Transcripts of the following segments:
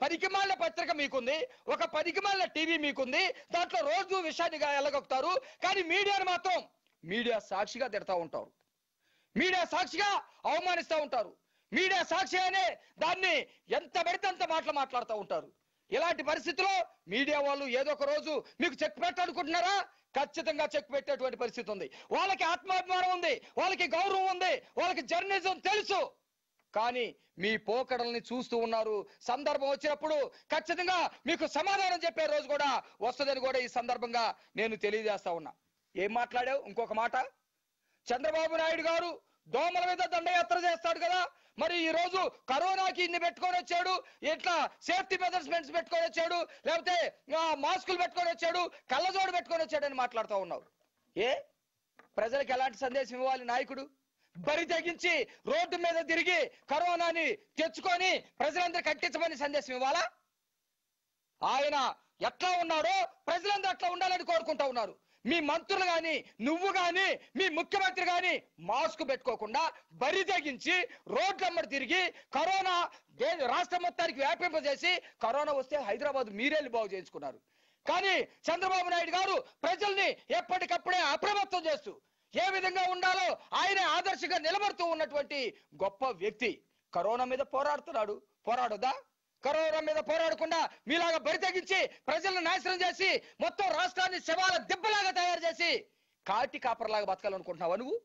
పనికిమాలిన పత్రిక మీకుంది ఒక పనికిమాలిన టీవీ మీకుంది దాంట్లో రోజు విషయాన్ని వెళ్ళగొక్కుతారు కానీ మీడియాను మాత్రం మీడియా సాక్షిగా తిడతా ఉంటారు మీడియా సాక్షిగా అవమానిస్తూ ఉంటారు మీడియా సాక్షిగానే దాన్ని ఎంత పడితే అంత మాటలు మాట్లాడుతూ ఉంటారు ఇలాంటి పరిస్థితిలో మీడియా వాళ్ళు ఏదో ఒక రోజు మీకు చెక్ పెట్టాలనుకుంటున్నారా ఖచ్చితంగా చెక్ పెట్టేటువంటి పరిస్థితి ఉంది వాళ్ళకి ఆత్మాభిమానం ఉంది వాళ్ళకి గౌరవం ఉంది వాళ్ళకి జర్నలిజం తెలుసు కానీ మీ పోకడల్ని చూస్తూ ఉన్నారు సందర్భం వచ్చినప్పుడు ఖచ్చితంగా మీకు సమాధానం చెప్పే రోజు కూడా వస్తుందని కూడా ఈ సందర్భంగా నేను తెలియజేస్తా ఉన్నా ఏం మాట్లాడావు ఇంకొక మాట చంద్రబాబు నాయుడు గారు దోమల మీద దండయాత్ర చేస్తాడు కదా మరి ఈ రోజు కరోనాకి ఇన్ని పెట్టుకొని వచ్చాడు ఇట్లా సేఫ్టీ మెజర్స్మెంట్స్ పెట్టుకొని వచ్చాడు లేకపోతే ఆ, మాస్కులు పెట్టుకొని వచ్చాడు కళ్ళజోడు పెట్టుకొని వచ్చాడు అని మాట్లాడుతూ ఉన్నావు ఏ ప్రజలకు ఎలాంటి సందేశం ఇవ్వాలి నాయకుడు బరి తెగించి రోడ్డు మీద తిరిగి కరోనాని తెచ్చుకొని ప్రజలందరూ కట్టించమని సందేశం ఇవ్వాలా ఆయన ఎట్లా ఉన్నాడో ప్రజలందరూ అట్లా ఉండాలని కోరుకుంటా ఉన్నారు మీ మంత్రులు గాని నువ్వు గాని మీ ముఖ్యమంత్రి గాని మాస్క్ పెట్టుకోకుండా బరి తెగించి రోడ్లమ్మడి తిరిగి కరోనా దే- రాష్ట్రం మొత్తానికి వ్యాపింపజేసి కరోనా వస్తే హైదరాబాద్ మీరెళ్ళి బాగు చేయించుకున్నారు కానీ చంద్రబాబు నాయుడు గారు ప్రజల్ని ఎప్పటికప్పుడే అప్రమత్తం చేస్తూ ఏ విధంగా ఉండాలో ఆయన ఆదర్శంగా నిలబడుతూ ఉన్నటువంటి గొప్ప వ్యక్తి కరోనా మీద పోరాడుతున్నాడు పోరాడదా కరోనా మీద పోరాడకుండా మీలాగా బరి తెగించి ప్రజలను నాశనం చేసి మొత్తం రాష్ట్రాన్ని శవాల దెబ్బలాగా తయారు చేసి కాటి కాపరలాగా బతకాలనుకుంటున్నావా నువ్వు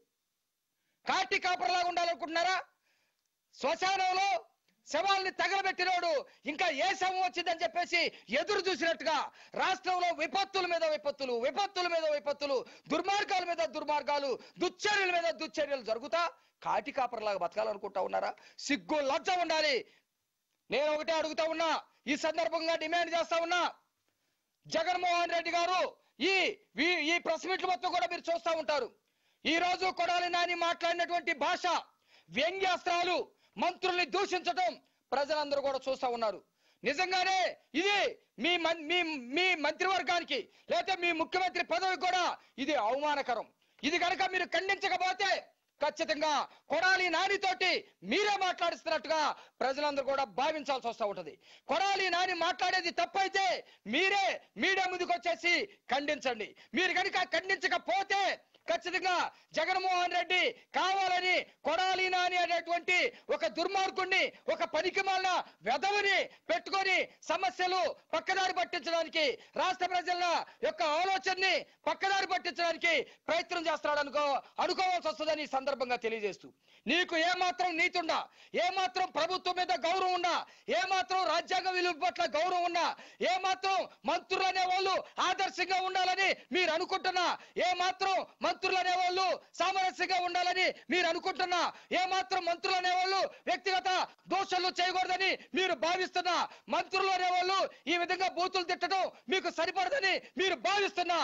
కాటి కాపరలాగా ఉండాలనుకుంటున్నారా శ్మశానంలో శవాల్ని తగలబెట్టినోడు ఇంకా ఏ శవం వచ్చిందని చెప్పేసి ఎదురు చూసినట్టుగా రాష్ట్రంలో విపత్తుల మీద విపత్తులు విపత్తుల మీద విపత్తులు దుర్మార్గాల మీద దుర్మార్గాలు దుశ్చర్యల మీద దుశ్చర్యలు జరుగుతా కాటి కాపరలాగా బతకాలనుకుంటా ఉన్నారా సిగ్గు లజ్జ ఉండాలి నేను ఒకటే అడుగుతా ఉన్నా ఈ సందర్భంగా డిమాండ్ చేస్తా ఉన్నా జగన్మోహన్ రెడ్డి గారు ఈ ఈ- ఈ ప్రెస్ మీట్లు మొత్తం కూడా మీరు చూస్తూ ఉంటారు ఈ రోజు కొడాలి నాని మాట్లాడినటువంటి భాష వ్యంగ్యాస్త్రాలు మంత్రుల్ని దూషించడం ప్రజలందరూ కూడా చూస్తా ఉన్నారు నిజంగానే ఇది మీ మన్- మీ మీ మంత్రివర్గానికి లేకపోతే మీ ముఖ్యమంత్రి పదవికి కూడా ఇది అవమానకరం ఇది కనుక మీరు ఖండించకపోతే ఖచ్చితంగా కొడాలి నానితోటి మీరే మాట్లాడిస్తున్నట్టుగా ప్రజలందరూ కూడా భావించాల్సి వస్తూ ఉంటది కొడాలి నాని మాట్లాడేది తప్పైతే మీరే మీడియా ముందుకు వచ్చేసి ఖండించండి మీరు కనుక ఖండించకపోతే ఖచ్చితంగా జగన్మోహన్ రెడ్డి కావాలని కొడాలి నాని అనేటువంటి ఒక దుర్మార్గుణ్ణి ఒక పనికిమాలిన వెధవని పెట్టుకొని సమస్యలు పక్కదారి పట్టించడానికి రాష్ట్ర ప్రజల యొక్క ఆలోచనని పక్కదారి పట్టించడానికి ప్రయత్నం చేస్తున్నాడు అనుకో అనుకోవాల్సి వస్తుందని ఈ సందర్భంగా తెలియజేస్తూ నీకు ఏమాత్రం నీతుండా ఏమాత్రం ప్రభుత్వం మీద గౌరవం ఉన్నా ఏమాత్రం రాజ్యాంగ విలువ పట్ల గౌరవం ఉన్నా ఏమాత్రం మంత్రులు అనే వాళ్ళు ఆదర్శంగా ఉండాలని మీరు అనుకుంటున్నా ఏమాత్రం మంత్రులు అనే వాళ్ళు సామరస్యంగా ఉండాలని మీరు అనుకుంటున్నా ఏమాత్రం మంత్రులు అనే వాళ్ళు వ్యక్తిగత దోషాలు చేయకూడదని మీరు భావిస్తున్నా మంత్రులు అనే వాళ్ళు ఈ విధంగా బూతులు తిట్టడం మీకు సరిపడదని మీరు భావిస్తున్నా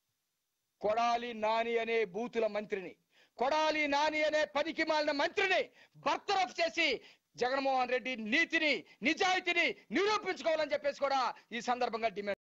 కొడాలి నాని అనే బూతుల మంత్రిని కొడాలి నాని అనే పనికి మాలిన మంత్రిని బర్తరఫ్ చేసి జగన్మోహన్ రెడ్డి నీతిని నిజాయితీని నిరూపించుకోవాలని చెప్పేసి కూడా ఈ సందర్భంగా డిమాండ్